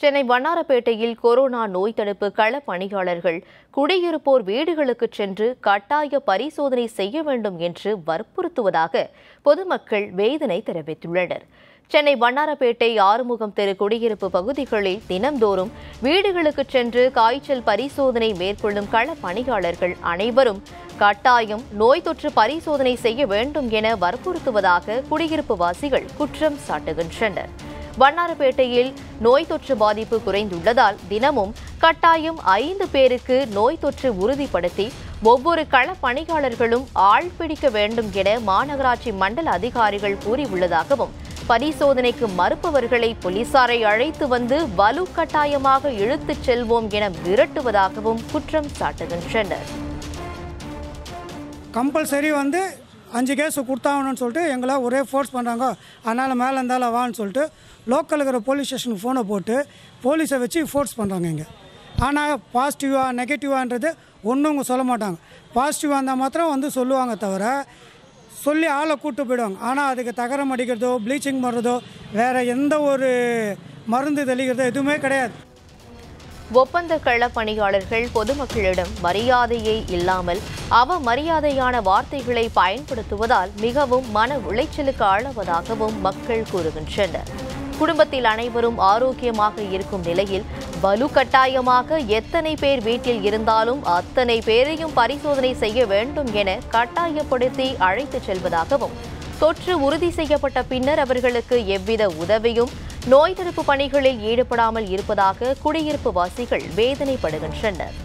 Chennai வண்ணாரப்பேட்டையில் corona நோய் தடுப்பு கள பணியாளர்கள் குடியிருப்போர் வீடுகளுக்கு சென்று கட்டாய பரிசோதனை செய்ய வேண்டும் என்று வற்புறுத்துவதாக பொதுமக்கள் வேதனை தெரிவித்துள்ளனர் சென்னை வண்ணாரப்பேட்டை ஆறுமுகம் தெரு குடியிருப்பு பகுதிகளில் தினம்தோறும் வீடுகளுக்கு சென்று காய்ச்சல் பரிசோதனை மேற்கொள்ளும் கள பணியாளர்கள் அனைவரும் கட்டாயம் நோய் தொற்று பரிசோதனை செய்ய வேண்டும் என வற்புறுத்துவதாக குடியிருப்பு வாசிகள் குற்றம் சாட்டுகின்றனர் வண்ணாரப்பேட்டையில் நோய் தொற்று பாதிப்பு குறைந்துள்ளதால் தினமும் கட்டாயம் ஐந்து பேருக்கு நோய் தொற்று உறுதிப்படுத்தி ஒவ்வொரு கள பணியாளர்களும் ஆள் பிடிக்க வேண்டும் என மாநகராட்சி மண்டல அதிகாரிகள் கூறியுள்ளதாகவும் பரிசோதனைக்கு மறுப்பவர்களை போலீசாரை அழைத்து வந்து வலுக்கட்டாயமாக இழுத்துச் செல்வோம் என மிரட்டுவதாகவும் குற்றம் சாட்டுகின்றனர் கம்பல்சரி வந்து அஞ்சு கேஸ் கொடுத்தாகணும்னு சொல்லிட்டு எங்களை ஒரே ஃபோர்ஸ் பண்ணுறாங்க அதனால் மேலே இருந்தாலும் வான்னு சொல்லிட்டு லோக்கல் இருக்கிற போலீஸ் ஸ்டேஷனுக்கு ஃபோனை போட்டு போலீஸை வச்சு ஃபோர்ஸ் பண்ணுறாங்க இங்கே ஆனால் பாசிட்டிவாக நெகட்டிவான்றது ஒன்றும் அவங்க சொல்ல மாட்டாங்க பாசிட்டிவாக இருந்தால் மாத்திரம் வந்து சொல்லுவாங்க தவிர சொல்லி ஆளை கூட்டு போயிடுவாங்க ஆனால் அதுக்கு தகரம் அடிக்கிறதோ ப்ளீச்சிங் பண்ணுறதோ வேறு எந்த ஒரு மருந்து தெளிக்கிறதோ எதுவுமே கிடையாது ஒப்பந்த கள பணியாளர்கள் பொதுமக்களிடம் மரியாதையே இல்லாமல் அவமரியாதையான வார்த்தைகளை பயன்படுத்துவதால் மிகவும் மன உளைச்சலுக்கு ஆளாவதாகவும் மக்கள் கூறுகின்றனர் குடும்பத்தில் அனைவரும் ஆரோக்கியமாக இருக்கும் நிலையில் வலுக்கட்டாயமாக எத்தனை பேர் வீட்டில் இருந்தாலும் அத்தனை பேரையும் பரிசோதனை செய்ய வேண்டும் என கட்டாயப்படுத்தி அழைத்துச் செல்வதாகவும் தொற்று உறுதி செய்யப்பட்ட பின்னர் அவர்களுக்கு எவ்வித உதவியும் நோய் தடுப்பு பணிகளில் ஈடுபடாமல் இருப்பதாக குடியிருப்பு வாசிகள் வேதனைப்படுகின்றனர்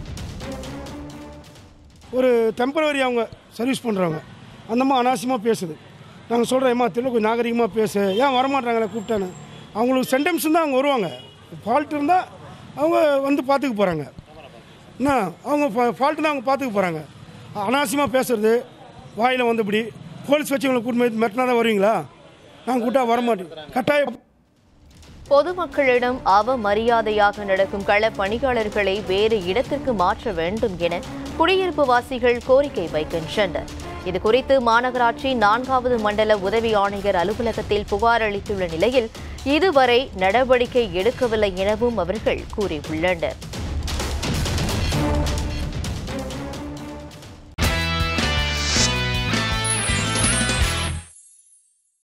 ஒரு டெம்பரவரி அவங்க சர்வீஸ் பண்ணுறவங்க அந்தம்மா அனாவசியமாக பேசுது நாங்கள் சொல்கிறோம் ஏம்மா தெரியல கொஞ்சம் நாகரிகமாக பேசு ஏன் வரமாட்டாங்களே கூப்பிட்டான்னு அவங்களுக்கு சென்டெம்ஸ் தான் அவங்க வருவாங்க ஃபால்ட் இருந்தால் அவங்க வந்து பார்த்துக்க போகிறாங்க என்ன அவங்க ஃபால்ட்டு தான் அவங்க பார்த்துக்க போகிறாங்க அனாவசியமாக பேசுறது வாயில் வந்தபடி போலீஸ் வச்சு இவங்களை கூட்டு போய் மிரட்டினா தான் வருவீங்களா நாங்கள் கூட்டா வரமாட்டோம் கட்டாயம் பொதுமக்களிடம் அவமரியாதையாக நடக்கும் கள பணியாளர்களை வேறு இடத்திற்கு மாற்ற வேண்டும் என குடியிருப்பு வாசிகள் கோரிக்கை வைக்கின்றனர் இதுகுறித்து மாநகராட்சி நான்காவது மண்டல உதவி ஆணையர் அலுவலகத்தில் புகார் அளித்துள்ள நிலையில் இதுவரை நடவடிக்கை எடுக்கவில்லை எனவும் அவர்கள் கூறியுள்ளனர்